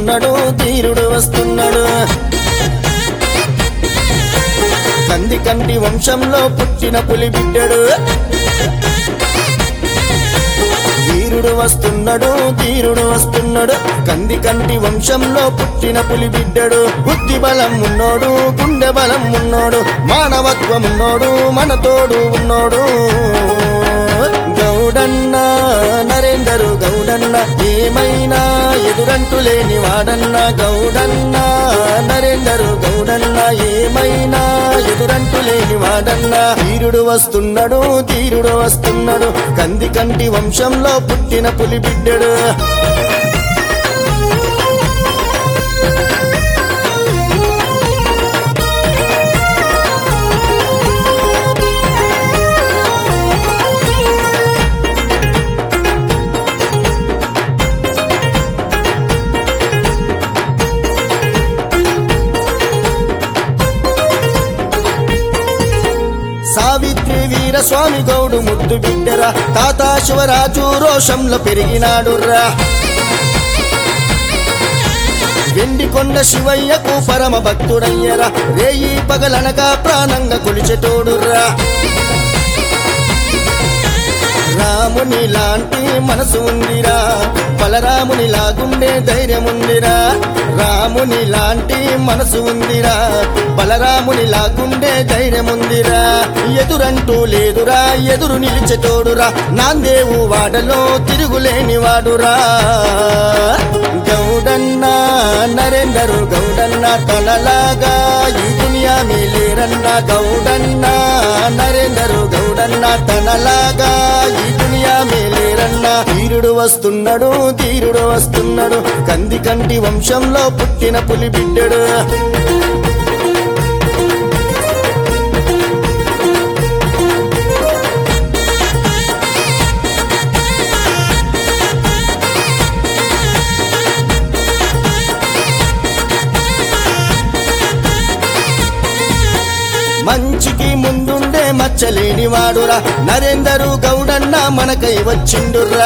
వస్తున్నాడు ధీరుడు వస్తున్నాడు కంది కంటి వంశంలో పుట్టిన పులి బిడ్డడు వీరుడు వస్తున్నాడు ధీరుడు వస్తున్నాడు కంది కంటి వంశంలో పుట్టిన పులి బిడ్డడు బుద్ధి బలం ఉన్నోడు గుండె బలం ఉన్నోడు మానవత్వం ఉన్నోడు మన తోడు ఉన్నోడు గౌడన్న నరేందరు గౌడన్న ఏమైనా ఎదురంటూ లేని వాడన్న గౌడన్న నరేందరు గౌడన్న ఏమైనా ఎదురంటూ లేని వాడన్న వీరుడు వస్తున్నాడు ధీరుడు వస్తున్నాడు కంది కంటి వంశంలో పుట్టిన పులి బిడ్డడు సావిత్రి వీరస్వామి గౌడు ముద్దు బిడ్డరా తాత శివరాజు రోషంలో పెరిగినాడుర్రా వెండి కొండ శివయ్యకు పరమ భక్తుడయ్యరా రేయి పగలనగా ప్రాణంగా కొలిచెటోడుర్రా రాముని లాంటి మనసు ఉందిరా బలరాముని లాగుండే ధైర్యం ఉందిరా రాముని లాంటి మనసు ఉందిరా బలరాముని లాగుండే ధైర్యం ఉందిరా ఎదురంటూ లేదురా ఎదురు నిలిచెతోడురా నాందేవు వాడలో తిరుగులేని వాడురా గౌడన్న నరేందరు గౌడన్న తనలాగా ఈ దునియా మేలేరన్న గౌడన్న నరేందరు గౌడన్న తనలాగా ఈ దునియా మేలేరన్న వీరుడు వస్తున్నాడు ధీరుడు వస్తున్నాడు కంది కంటి వంశంలో పుట్టిన పులి బిడ్డడు మంచికి ముందుండే మచ్చలేని వాడురా నరేందరు గౌడన్న మనకై వచ్చిండుర్రా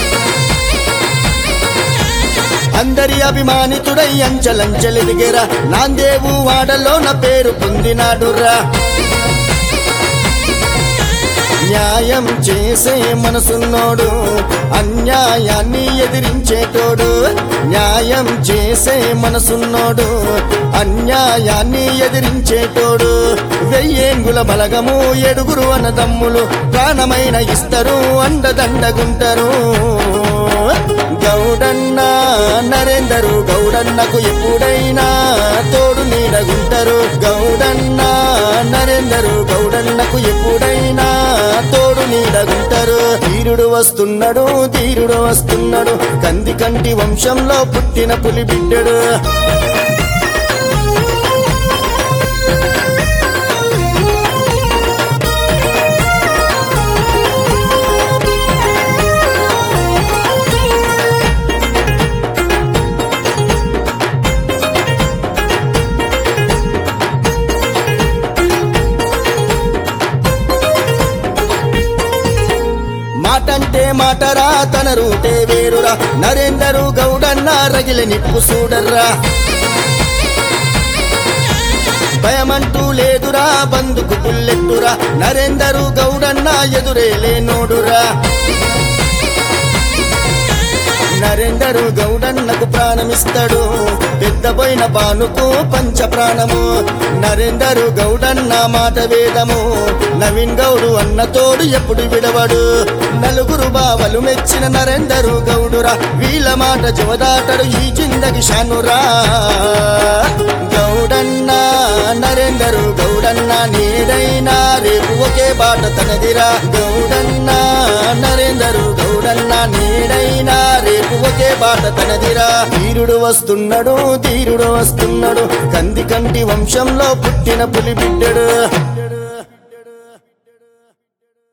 అందరి అభిమానితుడై అంచలంచలెదిగేరా నాందేవు వాడలో నా పేరు పొందినాడురా న్యాయం చేసే మనసున్నోడు అన్యాయాన్ని ఎదిరించేటోడు న్యాయం చేసే మనసున్నోడు అన్యాయాన్ని ఎదిరించేటోడు వెయ్యేంగుల బలగము ఏడుగురు అన్నదమ్ములు ప్రాణమైన ఇస్తారు అండదండగుంటారు గౌడన్న నరేందరు గౌడన్నకు ఎప్పుడైనా తోడు నీడగుంటారు గౌడన్న నరేందరు గౌడన్నకు ఎప్పుడైనా తోడు నీడగుంటారు ధీరుడు వస్తున్నాడు ధీరుడు వస్తున్నాడు కంది కంటి వంశంలో పుట్టిన పులి బిడ్డడు మాటంటే మాటరా తన రూటే వేరురా నరేందరు గౌడన్న రగిలి నిప్పు చూడర్రా భయమంటూ లేదురా బందుకు పుల్లెట్టురా నరేందరు గౌడన్న ఎదురే లేనోడురా నరేందరు గౌడన్నకు ప్రాణమిస్తాడు పెద్దపోయిన బానుకు పంచ ప్రాణము నరేందరు గౌడన్న మాట వేదము నవీన్ గౌడు అన్న తోడు ఎప్పుడు విడవడు నలుగురు బావలు మెచ్చిన నరేందరు గౌడురా వీళ్ళ మాట జవదాటడు ఈ జిందగి షానురా గౌడన్న నరేందరు గౌడన్న నేడైనా రేపు ఒకే బాట తనదిరా గౌడన్న నరేందరు గౌడన్న నేడైనా రేపు ఒకే బాట తనదిరా వీరుడు వస్తున్నాడు ధీరుడు వస్తున్నాడు కంది కంటి వంశంలో పుట్టిన పులి బిడ్డడు